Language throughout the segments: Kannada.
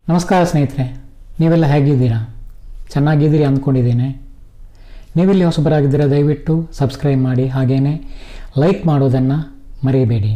ನಮಸ್ಕಾರ ಸ್ನೇಹಿತರೆ ನೀವೆಲ್ಲ ಹೇಗಿದ್ದೀರಾ ಚೆನ್ನಾಗಿದ್ದೀರಿ ಅಂದ್ಕೊಂಡಿದ್ದೀನಿ ನೀವಿಲ್ಲಿ ಹೊಸಬರಾಗಿದ್ದರೆ ದಯವಿಟ್ಟು ಸಬ್ಸ್ಕ್ರೈಬ್ ಮಾಡಿ ಹಾಗೆಯೇ ಲೈಕ್ ಮಾಡೋದನ್ನು ಮರೆಯಬೇಡಿ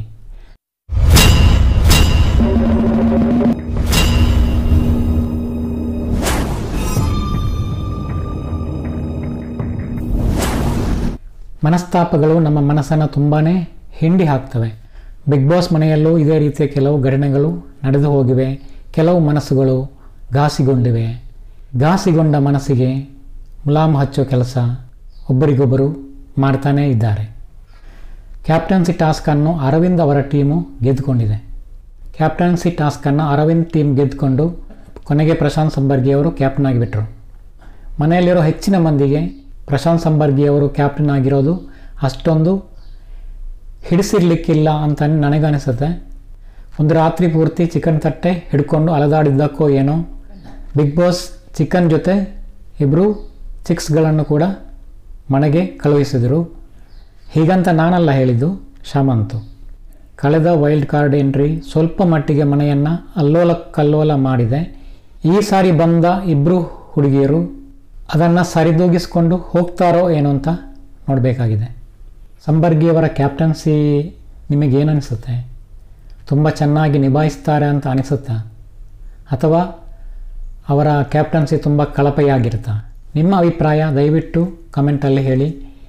ಮನಸ್ತಾಪಗಳು ನಮ್ಮ ಮನಸ್ಸನ್ನು ತುಂಬಾ ಹಿಂಡಿ ಹಾಕ್ತವೆ ಬಿಗ್ ಬಾಸ್ ಮನೆಯಲ್ಲೂ ಇದೇ ರೀತಿಯ ಕೆಲವು ಘಟನೆಗಳು ನಡೆದು ಹೋಗಿವೆ ಕೆಲವು ಮನಸ್ಸುಗಳು ಘಾಸಿಗೊಂಡಿವೆ ಘಾಸಿಗೊಂಡ ಮನಸ್ಸಿಗೆ ಮುಲಾಮು ಹಚ್ಚೋ ಕೆಲಸ ಒಬ್ಬರಿಗೊಬ್ಬರು ಮಾಡ್ತಾನೇ ಇದ್ದಾರೆ ಕ್ಯಾಪ್ಟನ್ಸಿ ಟಾಸ್ಕನ್ನು ಅರವಿಂದ್ ಅವರ ಟೀಮು ಗೆದ್ದುಕೊಂಡಿದೆ ಕ್ಯಾಪ್ಟನ್ಸಿ ಟಾಸ್ಕನ್ನು ಅರವಿಂದ್ ಟೀಮ್ ಗೆದ್ದುಕೊಂಡು ಕೊನೆಗೆ ಪ್ರಶಾಂತ್ ಸಂಬರ್ಗಿ ಅವರು ಕ್ಯಾಪ್ಟನ್ ಆಗಿಬಿಟ್ರು ಮನೆಯಲ್ಲಿರೋ ಹೆಚ್ಚಿನ ಮಂದಿಗೆ ಪ್ರಶಾಂತ್ ಸಂಬರ್ಗಿ ಅವರು ಕ್ಯಾಪ್ಟನ್ ಆಗಿರೋದು ಅಷ್ಟೊಂದು ಹಿಡಿಸಿರ್ಲಿಕ್ಕಿಲ್ಲ ಅಂತ ನನಗನಿಸುತ್ತೆ ಒಂದು ರಾತ್ರಿ ಪೂರ್ತಿ ಚಿಕನ್ ತಟ್ಟೆ ಹಿಡ್ಕೊಂಡು ಅಲದಾಡಿದ್ದಕ್ಕೋ ಏನೋ ಬಿಗ್ ಬಾಸ್ ಚಿಕನ್ ಜೊತೆ ಇಬ್ಬರು ಚಿಕ್ಸ್ಗಳನ್ನು ಕೂಡ ಮನೆಗೆ ಕಳುಹಿಸಿದರು ಹೀಗಂತ ನಾನಲ್ಲ ಹೇಳಿದ್ದು ಶಮಂತು ಕಳೆದ ವೈಲ್ಡ್ ಕಾರ್ಡ್ ಎಂಟ್ರಿ ಸ್ವಲ್ಪ ಮಟ್ಟಿಗೆ ಮನೆಯನ್ನು ಅಲ್ಲೋಲ ಕಲ್ಲೋಲ ಮಾಡಿದೆ ಈ ಸಾರಿ ಬಂದ ಇಬ್ಬರು ಹುಡುಗಿಯರು ಅದನ್ನು ಸರಿದೂಗಿಸ್ಕೊಂಡು ಹೋಗ್ತಾರೋ ಏನೋ ಅಂತ ನೋಡಬೇಕಾಗಿದೆ ಸಂಬರ್ಗಿಯವರ ಕ್ಯಾಪ್ಟನ್ಸಿ ನಿಮಗೇನು ಅನಿಸುತ್ತೆ ತುಂಬ ಚೆನ್ನಾಗಿ ನಿಭಾಯಿಸ್ತಾರೆ ಅಂತ ಅನಿಸುತ್ತಾ ಅಥವಾ ಅವರ ಕ್ಯಾಪ್ಟನ್ಸಿ ತುಂಬ ಕಳಪೆಯಾಗಿರುತ್ತಾ ನಿಮ್ಮ ಅಭಿಪ್ರಾಯ ದಯವಿಟ್ಟು ಕಮೆಂಟಲ್ಲಿ ಹೇಳಿ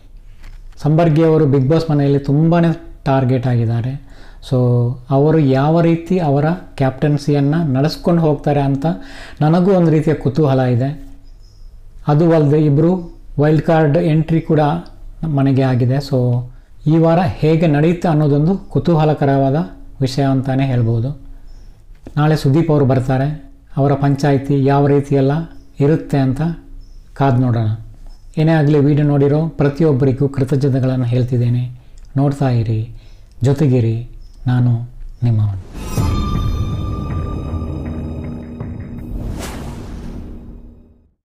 ಸಂಬರ್ಗಿಯವರು ಬಿಗ್ ಬಾಸ್ ಮನೆಯಲ್ಲಿ ತುಂಬಾ ಟಾರ್ಗೆಟ್ ಆಗಿದ್ದಾರೆ ಸೊ ಅವರು ಯಾವ ರೀತಿ ಅವರ ಕ್ಯಾಪ್ಟನ್ಸಿಯನ್ನು ನಡೆಸ್ಕೊಂಡು ಹೋಗ್ತಾರೆ ಅಂತ ನನಗೂ ಒಂದು ರೀತಿಯ ಕುತೂಹಲ ಇದೆ ಅದು ಅಲ್ಲದೆ ಇಬ್ಬರು ವೈಲ್ಡ್ ಕಾರ್ಡ್ ಎಂಟ್ರಿ ಕೂಡ ಮನೆಗೆ ಆಗಿದೆ ಸೊ ಈ ವಾರ ಹೇಗೆ ನಡೆಯುತ್ತೆ ಅನ್ನೋದೊಂದು ಕುತೂಹಲಕರವಾದ ವಿಷಯ ಅಂತಲೇ ಹೇಳ್ಬೋದು ನಾಳೆ ಸುದೀಪ್ ಅವರು ಬರ್ತಾರೆ ಅವರ ಪಂಚಾಯಿತಿ ಯಾವ ರೀತಿಯೆಲ್ಲ ಇರುತ್ತೆ ಅಂತ ಕಾದು ನೋಡೋಣ ಏನೇ ಆಗಲಿ ವಿಡಿಯೋ ನೋಡಿರೋ ಪ್ರತಿಯೊಬ್ಬರಿಗೂ ಕೃತಜ್ಞತೆಗಳನ್ನು ಹೇಳ್ತಿದ್ದೇನೆ ನೋಡ್ತಾ ಇರಿ ಜೊತೆಗಿರಿ ನಾನು ನಿಮ್ಮವನು